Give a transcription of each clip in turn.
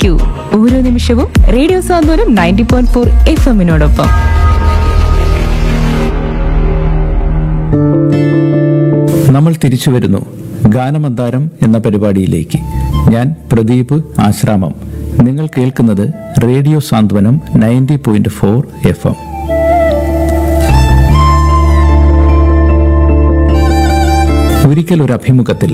കേട്ടുകൊണ്ടേയിരിക്കൂ ഓരോ നിമിഷവും radio Santhwanam ninety point four F എമ്മിനോടൊപ്പം നമ്മൾ തിരിച്ചു വരുന്നു ഗാനമന്താരം എന്ന പരിപാടിയിലേക്ക് ഞാൻ പ്രദീപ് ആശ്രാമം നിങ്ങൾ കേൾക്കുന്നത് radio Santhwanam ninety point four F M ഒരിക്കൽ ഒരു അഭിമുഖത്തിൽ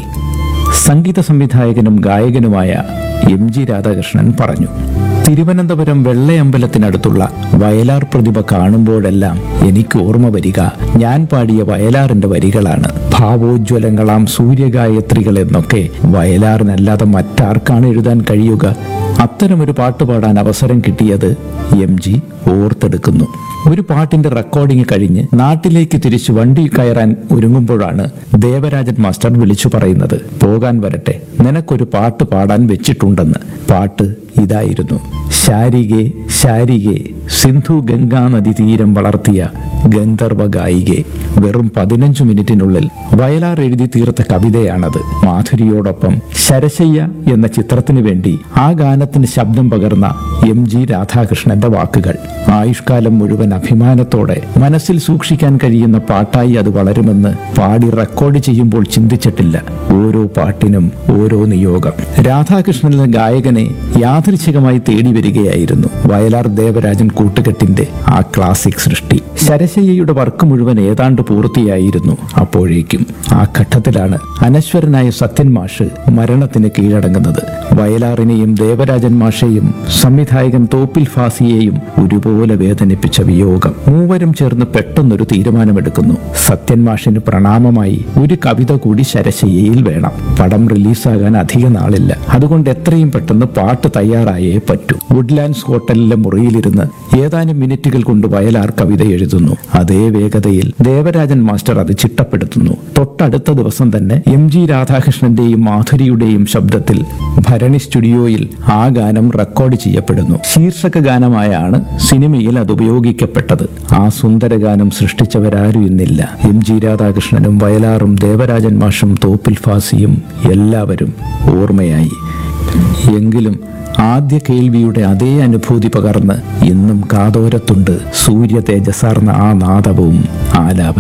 സംഗീത സംവിധായകനും ഗായകനുമായ എം ജി രാധാകൃഷ്ണൻ പറഞ്ഞു തിരുവനന്തപുരം വെള്ളയമ്പലത്തിനടുത്തുള്ള വയലാർ പ്രതിഭ കാണുമ്പോഴെല്ലാം എനിക്ക് ഓർമ്മ വരിക ഞാൻ പാടിയ വയലാറിന്റെ വരികളാണ് ഭാവോജ്വലങ്ങളാം സൂര്യഗായത്രികൾ എന്നൊക്കെ വയലാറിനല്ലാതെ മറ്റാർക്കാണ് എഴുതാൻ കഴിയുക അത്തരമൊരു പാട്ട് പാടാൻ അവസരം കിട്ടിയത് എം ജി ഓർത്തെടുക്കുന്നു ഒരു പാട്ടിന്റെ റെക്കോർഡിംഗ് കഴിഞ്ഞ് നാട്ടിലേക്ക് തിരിച്ചു വണ്ടി കയറാൻ ഒരുങ്ങുമ്പോഴാണ് ദേവരാജൻ മാസ്റ്റർ വിളിച്ചു പറയുന്നത് പോകാൻ വരട്ടെ നിനക്കൊരു പാട്ട് പാടാൻ വെച്ചിട്ടുണ്ടെന്ന് പാട്ട് ഇതായിരുന്നു ശാരികെ ശാരികെ സിന്ധു ഗംഗാ നദി തീരം വളർത്തിയ ഗന്ധർവ ഗായികെ വെറും പതിനഞ്ചു മിനിറ്റിനുള്ളിൽ വയലാർ എഴുതി തീർത്ത കവിതയാണത് മാധുരിയോടൊപ്പം ശരശയ്യ എന്ന ചിത്രത്തിനു വേണ്ടി ആ ഗാനത്തിന് ശബ്ദം പകർന്ന എം ജി രാധാകൃഷ്ണന്റെ വാക്കുകൾ ആയുഷ്കാലം മുഴുവൻ അഭിമാനത്തോടെ മനസ്സിൽ സൂക്ഷിക്കാൻ കഴിയുന്ന പാട്ടായി അത് വളരുമെന്ന് പാടി റെക്കോർഡ് ചെയ്യുമ്പോൾ ചിന്തിച്ചിട്ടില്ല ഓരോ പാട്ടിനും ഓരോ നിയോഗം രാധാകൃഷ്ണൻ എന്ന ഗായകനെ യാദൃച്ഛികമായി തേടി വരികയായിരുന്നു വയലാർ ദേവരാജൻ കൂട്ടുകെട്ടിന്റെ ആ ക്ലാസിക് സൃഷ്ടി ശരശയ്യയുടെ വർക്ക് മുഴുവൻ ഏതാണ്ട് പൂർത്തിയായിരുന്നു അപ്പോഴേക്കും ആ ഘട്ടത്തിലാണ് അനശ്വരനായ സത്യൻ മാഷ് മരണത്തിന് കീഴടങ്ങുന്നത് വയലാറിനെയും ദേവരാജൻ മാഷെയും സംവിധായകൻ തോപ്പിൽ ഫാസിയെയും ഒരുപോലെ വേദനിപ്പിച്ച വിയോഗം മൂവരും ചേർന്ന് പെട്ടെന്നൊരു തീരുമാനമെടുക്കുന്നു സത്യൻ മാഷിന് പ്രണാമമായി ഒരു കവിത കൂടി ശരശയ്യയിൽ വേണം പടം റിലീസാകാൻ അധിക നാളില്ല അതുകൊണ്ട് എത്രയും പെട്ടെന്ന് പാട്ട് തയ്യാറായേ പറ്റൂ വുഡ്ലാൻഡ്സ് ഹോട്ടലിലെ മുറിയിലിരുന്ന് ഏതാനും മിനിറ്റുകൾ കൊണ്ട് വയലാർ കവിത എഴുതുന്നു അതേ വേഗതയിൽ ദേവരാജൻ മാസ്റ്റർ അത് ചിട്ടപ്പെടുത്തുന്നു തൊട്ടടുത്ത ദിവസം തന്നെ എം ജി രാധാകൃഷ്ണന്റെയും മാധുരിയുടെയും ശബ്ദത്തിൽ ഭരണി സ്റ്റുഡിയോയിൽ ആ ഗാനം റെക്കോർഡ് ചെയ്യപ്പെടുന്നു ശീർഷക ഗാനമായാണ് സിനിമയിൽ അത് ഉപയോഗിക്കപ്പെട്ടത് ആ സുന്ദര ഗാനം സൃഷ്ടിച്ചവരാരും ഇന്നില്ല എം ജി രാധാകൃഷ്ണനും വയലാറും ദേവരാജൻ മാഷും തോപ്പിൽ ഫാസിയും എല്ലാവരും ഓർമ്മയായി എങ്കിലും ആദ്യ കേൾവിയുടെ അതേ അനുഭൂതി പകർന്ന് ഇന്നും കാതോരത്തുണ്ട് സൂര്യ തേജസാർന്ന ആ നാദവും ആലാപനം